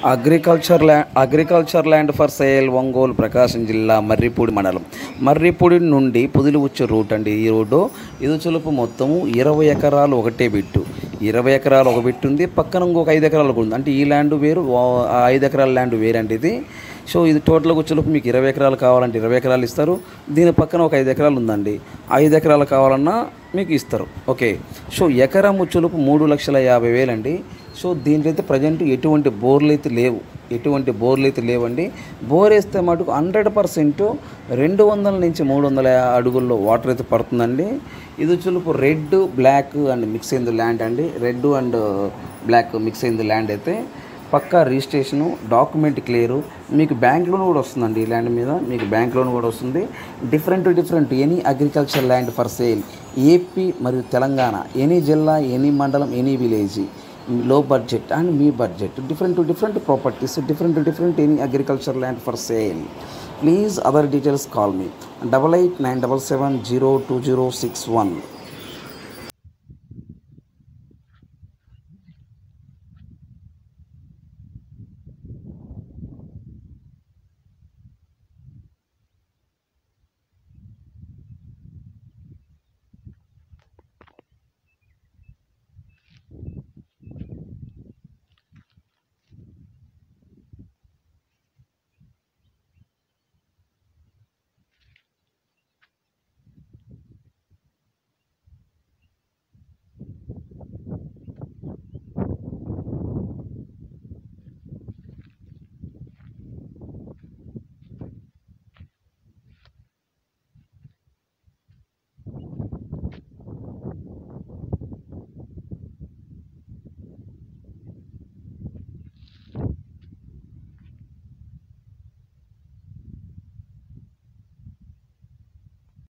agriculture land agriculture land for sale Ongole Prakasam జిల్లా మర్రిపూడి మండలం మర్రిపూడి నుండి పుదిలి వచ్చే రూట్ అండి ఈ రోడ్డు ఇది చులుపు మొత్తము ఇరవై ఎకరాలు ఒకటే బిట్టు ఇరవై ఎకరాలు ఒక బిట్టు ఉంది పక్కన ఇంకొక ఐదు ఎకరాలు కూడా ఉంది అంటే ఈ ల్యాండ్ వేరు వా- ఆ ఐదు ఎకరాల ల్యాండ్ వేరండి ఇది సో ఇది టోటల్గా వచ్చేలోపు మీకు ఇరవై ఎకరాలు కావాలంటే ఇరవై ఎకరాలు ఇస్తారు దీని పక్కన ఒక ఐదు ఎకరాలు ఉందండి ఐదు ఎకరాలు కావాలన్నా మీకు ఇస్తారు ఓకే సో ఎకరం వచ్చేలోపు మూడు లక్షల యాభై వేలండి సో దీంట్లో అయితే ప్రజెంట్ ఎటువంటి బోర్లు అయితే లేవు ఎటువంటి బోర్లు అయితే లేవండి బోర్ వేస్తే మటుకు హండ్రెడ్ పర్సెంట్ రెండు వందల నుంచి మూడు వందల అడుగుల్లో వాటర్ అయితే పడుతుందండి ఇది వచ్చేలోపు రెడ్ బ్లాక్ అండ్ మిక్స్ అయింది ల్యాండ్ అండి రెడ్ అండ్ బ్లాక్ మిక్స్ అయింది ల్యాండ్ అయితే పక్కా రిజిస్ట్రేషను డాక్యుమెంట్ క్లియరు మీకు బ్యాంక్ లోన్ కూడా వస్తుందండి ఈ ల్యాండ్ మీద మీకు బ్యాంక్ లోన్ కూడా వస్తుంది different different any agriculture land for sale AP మరియు తెలంగాణ ఎనీ జిల్లా ఎనీ మండలం ఎనీ విలేజ్ లో బడ్జెట్ అండ్ మీ budget different different properties different different any agriculture land for sale please other details call me double eight nine double seven zero two zero six one